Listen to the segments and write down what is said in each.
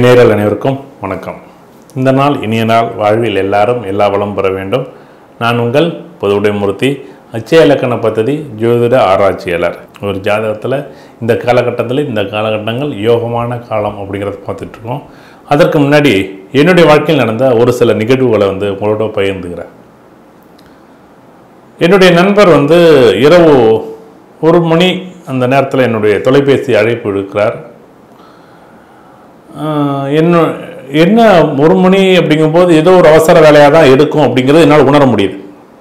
நேயர்கள் அனைவருக்கும் வணக்கம் இந்த நாள் இனிய நாள் வாழ்வில் எல்லாரும் எல்லா வளம் பெற வேண்டும் நான் உங்கள் பொதுவுடைமூர்த்தி அச்சய இலக்கண பദ്ധதி ஜோதிட ஆராய்ச்சியாளர் ஒரு ஜாதகத்தில் இந்த காலகட்டத்தில் இந்த காலகட்டங்கள் யோகமான காலம் அப்படிங்கிறத பார்த்துட்டு இருக்கோம் அதற்கு முன்னாடி என்னுடைய வாழ்க்கையில் நடந்த ஒரு சில நிகழ்வுகளை வந்து உங்களோட பகிர்ந்துக்கிறேன் என்னுடைய நண்பர் வந்து இரவு ஒரு மணி அந்த நேரத்தில் என்னுடைய தொலைபேசி அழைப்பு எடுக்கிறார் ஆஹ் என்ன என்ன ஒரு மணி அப்படிங்கும்போது ஏதோ ஒரு அவசர வேலையாக தான் எடுக்கும் அப்படிங்கிறது என்னால் உணர முடியுது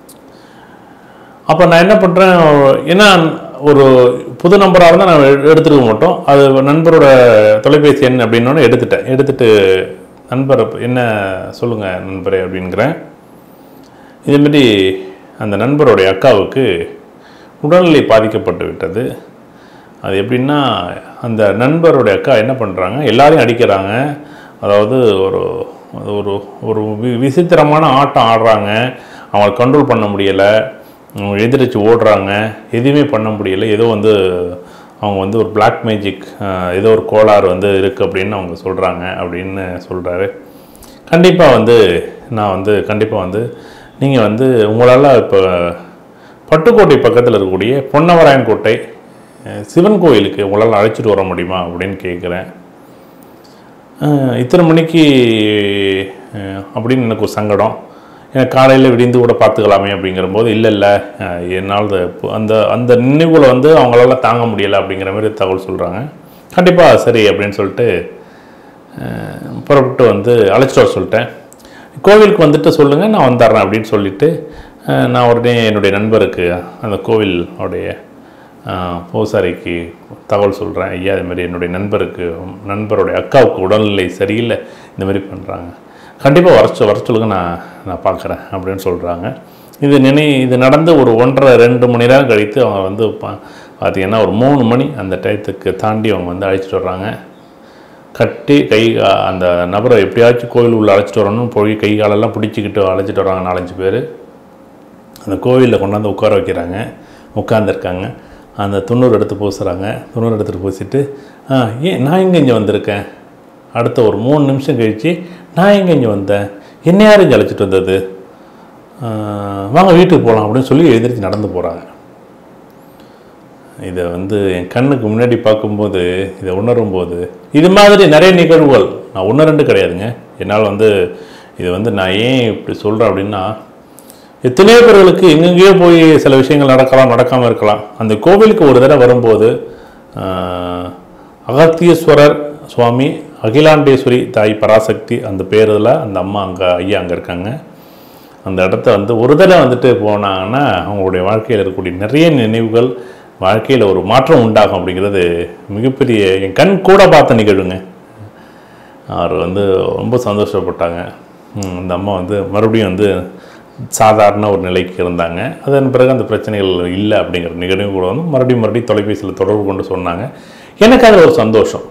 அப்போ நான் என்ன பண்ணுறேன் ஏன்னா ஒரு புது நம்பராக இருந்தால் நான் எ- எடுத்துருக்க மாட்டோம் அது நண்பரோட தொலைபேசி எண் அப்படின்னோடனே எடுத்துட்டேன் எடுத்துட்டு நண்பர் என்ன சொல்லுங்கள் நண்பரே அப்படிங்கிறேன் இதேமாரி அந்த நண்பருடைய அக்காவுக்கு உடல்நிலை பாதிக்கப்பட்டு விட்டது அது எப்படின்னா அந்த நண்பருடைய அக்கா என்ன பண்ணுறாங்க எல்லாரையும் அடிக்கிறாங்க அதாவது ஒரு அது ஒரு ஒரு வி- விசித்திரமான ஆட்டம் ஆடுறாங்க அவங்களை கண்ட்ரோல் பண்ண முடியலை அவங்க எதிரிச்சு ஓடுறாங்க எதுவுமே பண்ண முடியலை ஏதோ வந்து அவங்க வந்து ஒரு Black மேஜிக் ஏதோ ஒரு கோளாறு வந்து இருக்குது அப்படின்னு அவங்க சொல்கிறாங்க அப்படின்னு சொல்கிறாரு கண்டிப்பாக வந்து நான் வந்து கண்டிப்பாக வந்து நீங்கள் வந்து உங்களால் இப்போ பட்டுக்கோட்டை பக்கத்தில் இருக்கக்கூடிய பொன்னவராயன் கோட்டை அஹ், சிவன் கோயிலுக்கு உங்களால் அழைச்சிட்டு வர முடியுமா அப்படின்னு கேட்குறேன் அஹ், இத்தனை மணிக்கு அஹ், அப்படின்னு எனக்கு ஒரு சங்கடம் எனக்கு காலையில் விடிந்து கூட பார்த்துக்கலாமே அப்படிங்கிறபோது இல்லை இல்லை அஹ், என்னால் அது இப்போ அந்த அந்த நினைவுகளை வந்து அவங்களால தாங்க முடியலை அப்படிங்கிற மாதிரி தகவல் சொல்கிறாங்க கண்டிப்பாக சரி அப்படின்னு சொல்லிட்டு அஹ், புறப்பட்டு வந்து அழைச்சிட்டு வர சொல்லிட்டேன் கோவிலுக்கு வந்துட்டு சொல்லுங்கள் நான் வந்துடுறேன் அப்படின்னு சொல்லிட்டு அஹ், நான் உடனே என்னுடைய நண்பருக்கு அந்த கோவில் உடைய அஹ், பூசாரிக்கு தகவல் சொல்கிறேன் ஐயா இது மாதிரி என்னுடைய நண்பருக்கு நண்பருடைய அக்காவுக்கு உடல்நிலை சரியில்லை இந்த மாதிரி பண்ணுறாங்க கண்டிப்பாக வர சொ- வர சொல்லுங்க நான் நான் பார்க்குறேன் அப்படின்னு சொல்கிறாங்க இது நினை இது நடந்து ஒரு ஒன்றரை ரெண்டு மணி நேரம் கழித்து அவங்க வந்து பா- பார்த்தீங்கன்னா ஒரு மூணு மணி அந்த டயத்துக்கு தாண்டி அவங்க வந்து அழைச்சிட்டு வர்றாங்க கட்டி கை கா- அந்த நபரை எப்படியாச்சும் கோயில் உள்ள அழைச்சிட்டு வரணும்னு போய் கை காலெல்லாம் பிடிச்சிக்கிட்டு அழைச்சிட்டு வராங்க நாலஞ்சு பேர் அந்த கோவிலில் கொண்டாந்து உட்கார வைக்கிறாங்க உட்காந்துருக்காங்க அந்த துண்ணூறு எடுத்து பூசுகிறாங்க துண்ணூறு எடுத்துகிட்டு பூசிட்டு ஆ ஏன் நான் எங்கே இங்கே வந்திருக்கேன் அடுத்த ஒரு மூணு நிமிஷம் கழித்து நான் எங்கே இங்கே வந்தேன் என்ன யார் இங்கே அழைச்சிட்டு வந்தது ஆ, வாங்க வீட்டுக்கு போகலாம் அப்படின்னு சொல்லி எழுந்திரிச்சு நடந்து போகிறாங்க இதை வந்து என் கண்ணுக்கு முன்னாடி பார்க்கும்போது இதை உணரும்போது இது மாதிரி நிறைய நிகழ்வுகள் நான் ஒன்று ரெண்டு கிடையாதுங்க என்னால் வந்து இது வந்து நான் ஏன் இப்படி சொல்கிறேன் அப்படின்னா எத்தனையோ பேர்களுக்கு எங்கெங்கேயோ போய் சில விஷயங்கள் நடக்கலாம் நடக்காமல் இருக்கலாம் அந்த கோவிலுக்கு ஒரு தடவை வரும்போது ஆஹ், அகத்தியஸ்வரர் சுவாமி அகிலாண்டேஸ்வரி தாய் பராசக்தி அந்த பேரில் அந்த அம்மா அங்கே ஐயா அங்கே இருக்காங்க அந்த இடத்த வந்து ஒரு தடவை வந்துட்டு போனாங்கன்னா அவங்களுடைய வாழ்க்கையில் இருக்கக்கூடிய நிறைய நினைவுகள் வாழ்க்கையில் ஒரு மாற்றம் உண்டாகும் அப்படிங்கிறது மிகப்பெரிய என் கண் கூட பார்த்த நிகழ்வுங்க அவர் வந்து ரொம்ப சந்தோஷப்பட்டாங்க ம், அந்த அம்மா வந்து மறுபடியும் வந்து சாதாரண ஒரு நிலைக்கு இருந்தாங்க அதன் பிறகு அந்த பிரச்சனைகள் இல்லை அப்படிங்கிற நிகழ்வு கூட வந்து மறுபடியும் மறுபடியும் தொலைபேசியில் தொடர்பு கொண்டு சொன்னாங்க எனக்கு அதில் ஒரு சந்தோஷம்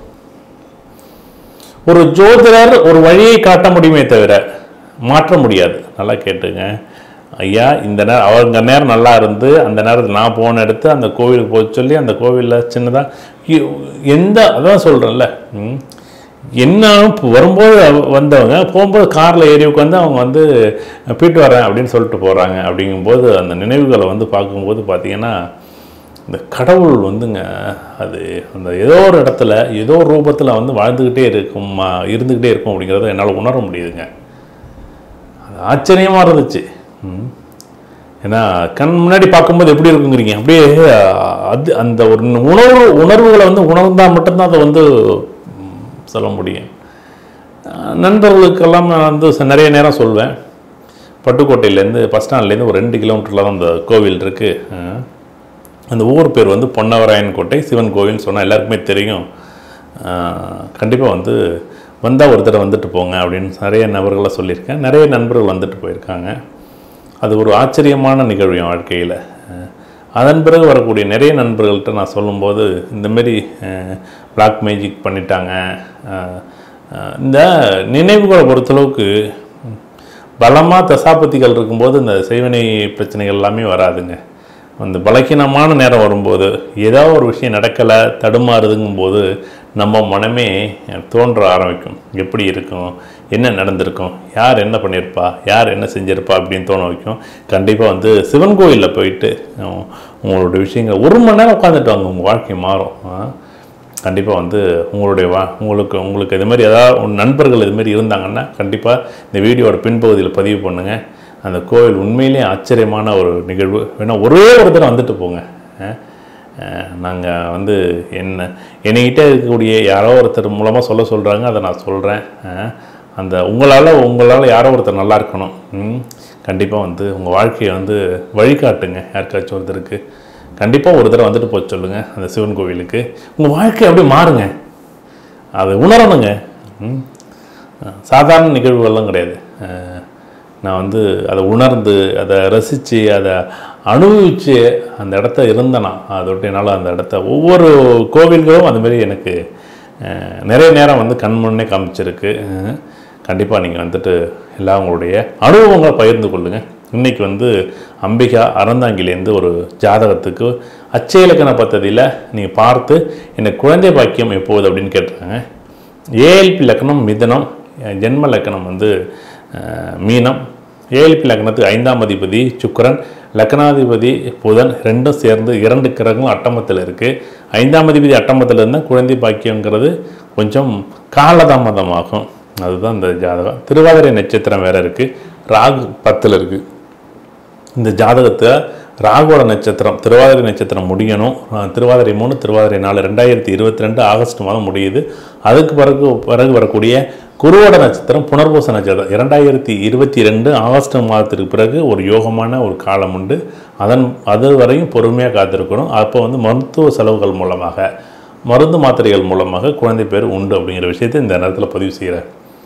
ஒரு ஜோதிடர் ஒரு வழியை காட்ட முடியுமே தவிர மாற்ற முடியாது நல்லா கேட்டுங்க ஐயா இந்த நேரம் அவங்க நேரம் நல்லா இருந்து அந்த நேரத்தில் நான் போன எடுத்து அந்த கோவிலுக்கு போக சொல்லி அந்த கோவிலில் சின்னதாக எந்த அதான் சொல்கிறேன்ல ம், என்ன இப்போ வரும்போது அவ- வந்தவங்க போகும்போது காரில் ஏறி உட்காந்து அவங்க வந்து போயிட்டு வரேன் அப்படின்னு சொல்லிட்டு போகிறாங்க அப்படிங்கும்போது அந்த நினைவுகளை வந்து பார்க்கும்போது பார்த்தீங்கன்னா இந்த கடவுள் வந்துங்க அது அந்த ஏதோ ஒரு இடத்துல ஏதோ ஒரு ரூபத்தில் வந்து வாழ்ந்துக்கிட்டே இருக்கும் ஆ, இருந்துக்கிட்டே இருக்கும் அப்படிங்கிறத என்னால் உணர முடியுதுங்க அது ஆச்சரியமாக இருந்துச்சு ம். ஏன்னா கண் முன்னாடி பார்க்கும்போது எப்படி இருக்குங்கிறீங்க அப்படியே அது அந்த ஒரு உணர்வு உணர்வுகளை வந்து உணர்ந்தால் மட்டும்தான் அதை வந்து ம், சொல்ல முடியும் அஹ் நண்பர்களுக்கெல்லாம் நான் வந்து ச- நிறைய நேரம் சொல்வேன் பட்டுக்கோட்டையிலேருந்து பஸ் ஸ்டாண்ட்லேருந்து ஒரு ரெண்டு கிலோமீட்டரில் தான் அந்த கோவில் இருக்குது அந்த ஊர் பேர் வந்து பொன்னவராயன் கோட்டை சிவன் கோவில்னு சொன்னால் எல்லாருக்குமே தெரியும் கண்டிப்பாக வந்து வந்தால் ஒரு தடவை வந்துட்டு போங்க அப்படின்னு நிறைய நபர்களை சொல்லியிருக்கேன் நிறைய நண்பர்கள் வந்துட்டு போயிருக்காங்க அது ஒரு ஆச்சரியமான நிகழ்வு என் வாழ்க்கையில் அதன் பிறகு வரக்கூடிய நிறைய நண்பர்கள்ட்ட நான் சொல்லும்போது இந்தமாரி பிளாக் மேஜிக் பண்ணிட்டாங்க அஹ், அஹ், இந்த நினைவுகளை பொறுத்தளவுக்கு பலமாக தசாபதிகள் இருக்கும்போது இந்த செய்வினை பிரச்சனைகள் எல்லாமே வராதுங்க அந்த பலகீனமான நேரம் வரும்போது ஏதோ ஒரு விஷயம் நடக்கலை தடுமாறுதுங்கும்போது நம்ம மனமே தோன்ற ஆரம்பிக்கும் எப்படி இருக்கும் என்ன நடந்திருக்கும் யார் என்ன பண்ணியிருப்பா யார் என்ன செஞ்சிருப்பா அப்படின்னு தோண வைக்கும் கண்டிப்பாக வந்து சிவன் கோயிலில் போயிட்டு அஹ், உங்களோட விஷயங்கள் ஒரு மணி நேரம் உட்காந்துட்டு வாங்க உங்கள் வாழ்க்கை மாறும் ஆ? கண்டிப்பாக வந்து உங்களுடைய வா உங்களுக்கு உங்களுக்கு இது மாதிரி ஏதாவது உன் நண்பர்கள் இது மாதிரி இருந்தாங்கன்னா கண்டிப்பாக இந்த வீடியோவோட பின்பகுதியில் பதிவு பண்ணுங்கள் அந்த கோவில் உண்மையிலேயே ஆச்சரியமான ஒரு நிகழ்வு வேணா ஒரே ஒரு தடவை வந்துட்டு போங்க நாங்கள் வந்து என்ன என்கிட்ட இருக்கக்கூடிய யாரோ ஒருத்தர் மூலமாக சொல்ல சொல்கிறாங்க அதை நான் சொல்கிறேன் அந்த உங்களால் உங்களால் யாரோ ஒருத்தர் நல்லா இருக்கணும் கண்டிப்பாக வந்து உங்கள் வாழ்க்கையை வந்து வழிகாட்டுங்க யாருக்காச்சும் ஒருத்தருக்கு கண்டிப்பாக ஒரு தடவை வந்துட்டு போக சொல்லுங்கள் அந்த சிவன் கோவிலுக்கு உங்கள் வாழ்க்கை அப்படியே மாறுங்க அதை உணரணுங்க ம். சாதாரண நிகழ்வுகள்லாம் கிடையாது அஹ், நான் வந்து அதை உணர்ந்து அதை ரசித்து அதை அனுபவித்து அந்த இடத்த இருந்தேனா அதோட என்னால் அந்த இடத்த ஒவ்வொரு கோவில்களும் அந்த மாதிரி எனக்கு அஹ், நிறைய நேரம் வந்து கண் முன்னே காமிச்சிருக்கு கண்டிப்பாக நீங்கள் வந்துட்டு எல்லா உங்களுடைய அனுபவங்களை பகிர்ந்து கொள்ளுங்கள் இன்னைக்கு வந்து அம்பிகா அறந்தாங்கிலேருந்து ஒரு ஜாதகத்துக்கு அச்சய இலக்கண பദ്ധதியில் நீங்கள் பார்த்து எனக்கு குழந்தை பாக்கியம் எப்போது அப்படின்னு கேட்டிருக்காங்க ஏஎல்பி லக்கணம் மிதனம் அஹ் ஜென்ம லக்கணம் வந்து அஹ், மீனம் ஏஎல்பி லக்கணத்துக்கு ஐந்தாம் அதிபதி சுக்கிரன் லக்னாதிபதி புதன் ரெண்டும் சேர்ந்து இரண்டு கிரகங்களும் அட்டமத்தில் இருக்குது ஐந்தாம் அதிபதி அட்டமத்தில் இருந்தால் குழந்தை பாக்கியங்கிறது கொஞ்சம் காலதாமதமாகும் அதுதான் இந்த ஜாதகம் திருவாதிரை நட்சத்திரம் வேற இருக்குது ராகு பத்தில் இருக்குது இந்த ஜாதகத்தை ராகுவோட நட்சத்திரம் திருவாதிரை நட்சத்திரம் முடியணும் அஹ் திருவாதிரை மூணு திருவாதிரை நாலு ரெண்டாயிரத்தி இருபத்தி ரெண்டு ஆகஸ்ட் மாதம் முடியுது அதுக்கு பிறகு பிறகு வரக்கூடிய குருவோட நட்சத்திரம் புனர்பூச நட்சத்திரம் இரண்டாயிரத்தி இருபத்தி ரெண்டு ஆகஸ்ட் மாதத்திற்கு பிறகு ஒரு யோகமான ஒரு காலம் உண்டு அதன் அது வரையும் பொறுமையாக காத்திருக்கணும் அப்போ வந்து மருத்துவ செலவுகள் மூலமாக மருந்து மாத்திரைகள் மூலமாக குழந்தை பேர் உண்டு அப்படிங்கிற விஷயத்தை இந்த நேரத்தில் பதிவு செய்கிறேன்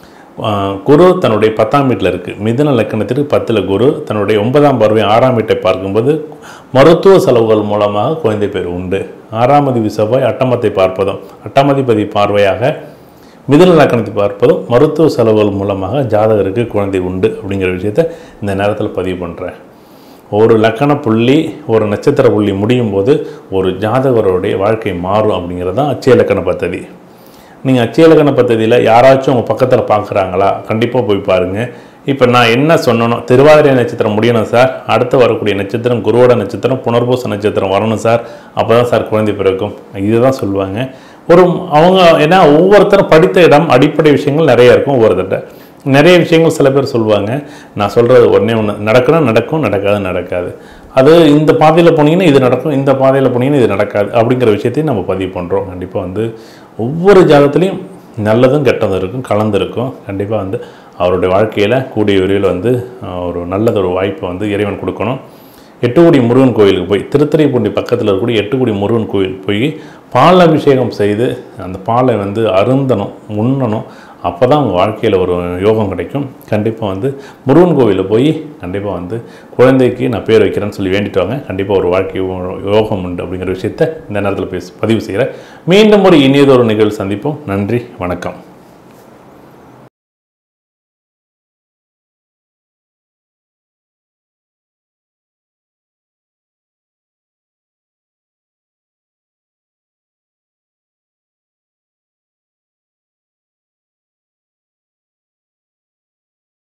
ஆஹ் குரு தன்னுடைய பத்தாம் வீட்டில் இருக்குது மிதுன லக்கணத்திற்கு பத்தில் குரு தன்னுடைய ஒன்பதாம் பார்வை ஆறாம் வீட்டை பார்க்கும்போது மருத்துவ செலவுகள் மூலமாக குழந்தை பேர் உண்டு ஆறாம் அதிபதி செவ்வாய் அட்டமத்தை பார்ப்பதும் அட்டமதிபதி பார்வையாக மிதுன லக்கணத்தை பார்ப்பதும் மருத்துவ செலவுகள் மூலமாக ஜாதகருக்கு குழந்தை உண்டு அப்படிங்கிற விஷயத்தை இந்த நேரத்தில் பதிவு பண்ணுறேன் ஒரு லக்கண புள்ளி ஒரு நட்சத்திர புள்ளி முடியும் போது ஒரு ஜாதகருடைய வாழ்க்கை மாறும் அப்படிங்கிறது தான் அச்சய இலக்கண பദ്ധதி நீங்கள் அச்சய இலக்கண பദ്ധதியில் யாராச்சும் உங்கள் பக்கத்தில் பார்க்குறாங்களா கண்டிப்பாக போய் பாருங்கள் இப்போ நான் என்ன சொன்னனோ திருவாதிரை நட்சத்திரம் முடியணும் சார் அடுத்து வரக்கூடிய நட்சத்திரம் குருவோட நட்சத்திரம் புனர்பூச நட்சத்திரம் வரணும் சார் அப்போ தான் சார் குழந்தை பிறக்கும் இதுதான் சொல்லுவாங்க ஒரு அவங்க ஏன்னா ஒவ்வொருத்தரும் படித்த இடம் அடிப்படை விஷயங்கள் நிறைய இருக்கும் ஒவ்வொருத்தட்ட நிறைய விஷயங்கள் சில பேர் சொல்லுவாங்க நான் சொல்கிறது ஒன்றே ஒன்று நடக்கணும் நடக்கும் நடக்காது நடக்காது அது இந்த பாதையில் போனீங்கன்னா இது நடக்கும் இந்த பாதையில் போனீங்கன்னா இது நடக்காது அப்படிங்கிற விஷயத்தையும் நம்ம பதிவு பண்ணுறோம் கண்டிப்பாக வந்து ஒவ்வொரு ஜாதகத்துலேயும் நல்லதும் கெட்டதும் இருக்கும் கலந்து இருக்கும் கண்டிப்பாக வந்து அவருடைய வாழ்க்கையில் கூடிய விரைவில் வந்து அஹ், ஒரு நல்லதொரு வாய்ப்பை வந்து இறைவன் கொடுக்கணும் எட்டுக்குடி முருகன் கோயிலுக்கு போய் திருத்துறைப்பூண்டி பக்கத்தில் இருக்கக்கூடிய எட்டுக்குடி முருகன் கோயில் போய் பால் அபிஷேகம் செய்து அந்த பாலை வந்து அருந்தணும் உண்ணணும் அப்போ தான் உங்கள் வாழ்க்கையில் ஒரு யோகம் கிடைக்கும் கண்டிப்பாக வந்து முருகன் கோவிலில் போய் கண்டிப்பாக வந்து குழந்தைக்கு நான் பேர் வைக்கிறேன்னு சொல்லி வேண்டிட்டு வாங்க கண்டிப்பாக ஒரு வாழ்க்கை யோ- யோகம் உண்டு அப்படிங்கிற விஷயத்தை இந்த நேரத்தில் பேசி பதிவு செய்கிறேன் மீண்டும் ஒரு இனியதொரு நிகழ்வு சந்திப்போம் நன்றி வணக்கம்